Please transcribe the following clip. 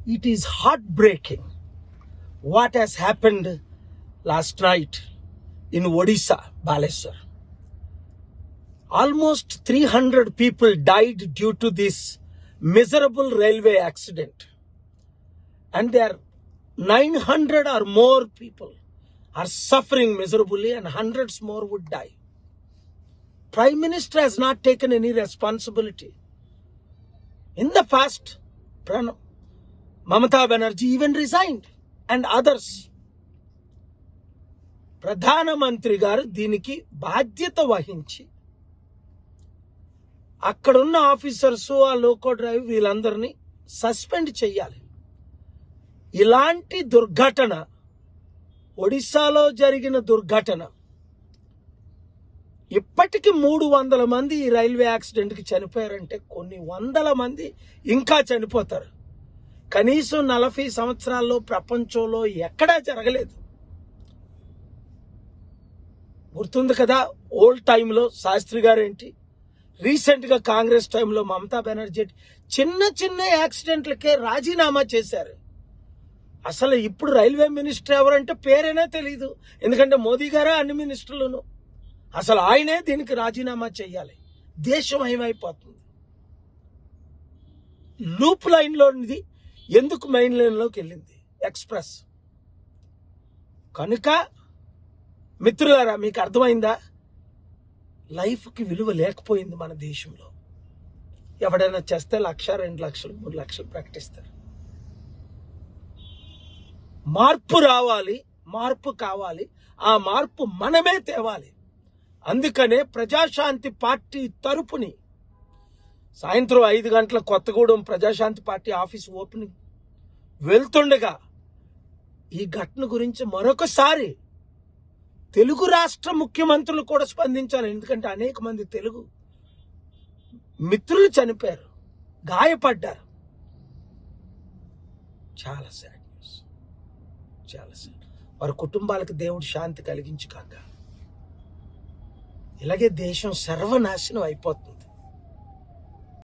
it is heartbreaking what has happened last night in Odisha, Baleswar. Almost 300 people died due to this miserable railway accident. And there 900 or more people are suffering miserably and hundreds more would die. Prime Minister has not taken any responsibility. In the past, Pranab, Mamata Banerjee even resigned and others. ప్రధానమంత్రి గారు దీనికి బాధ్యత వహించి అక్కడున్న officers ఆ loco drive వీళ్ళందరినీ suspend చేయాలి ఇలాంటి దుర్ఘటన ఒడిశాలో జరిగిన దుర్ఘటన ఇప్పటికి మూడు వందల మంది ఈ రైల్వే యాక్సిడెంట్కి చనిపోయారంటే కొన్ని వందల మంది ఇంకా చనిపోతారు కనీసం నలభై సంవత్సరాల్లో ప్రపంచంలో ఎక్కడా జరగలేదు గుర్తుంది కదా ఓల్డ్ టైంలో శాస్త్రి గారు ఏంటి రీసెంట్ గా కాంగ్రెస్ టైంలో మమతా బెనర్జీ ఏంటి? చిన్న చిన్న యాక్సిడెంట్లకే రాజీనామా చేశారు అసలు ఇప్పుడు రైల్వే మినిస్టర్ ఎవరంటే పేరేనే తెలియదు ఎందుకంటే మోదీ గారే అన్ని మినిస్టర్లను అసలు ఆయనే దీనికి రాజీనామా చేయాలి దేశం ఏమైపోతుంది లూప్ లైన్లోనిది ఎందుకు మెయిన్ లైన్లోకి వెళ్ళింది ఎక్స్ప్రెస్ కనుక మిత్రులారా మీకు అర్థమైందా లైఫ్కి విలువ లేకపోయింది మన దేశంలో ఎవడైనా చేస్తే లక్ష రెండు లక్షలు మూడు లక్షలు ప్రకటిస్తారు మార్పు రావాలి మార్పు కావాలి ఆ మార్పు మనమే తేవాలి అందుకనే ప్రజాశాంతి పార్టీ తరపుని సాయంత్రం ఐదు గంటల Kothagudem Prajashanti party office opening వెళ్తుండగా ఈ ఘటన గురించి మరొకసారి తెలుగు రాష్ట్ర ముఖ్యమంత్రులు కూడా స్పందించాలి ఎందుకంటే అనేక మంది తెలుగు మిత్రులు చనిపోయారు గాయపడ్డారు చాలా సాడ్ న్యూస్ చాలా సాడ్ వారి కుటుంబాలకు దేవుడు శాంతి కలిగించి కాక ఇలాగే దేశం సర్వనాశనం అయిపోతుంది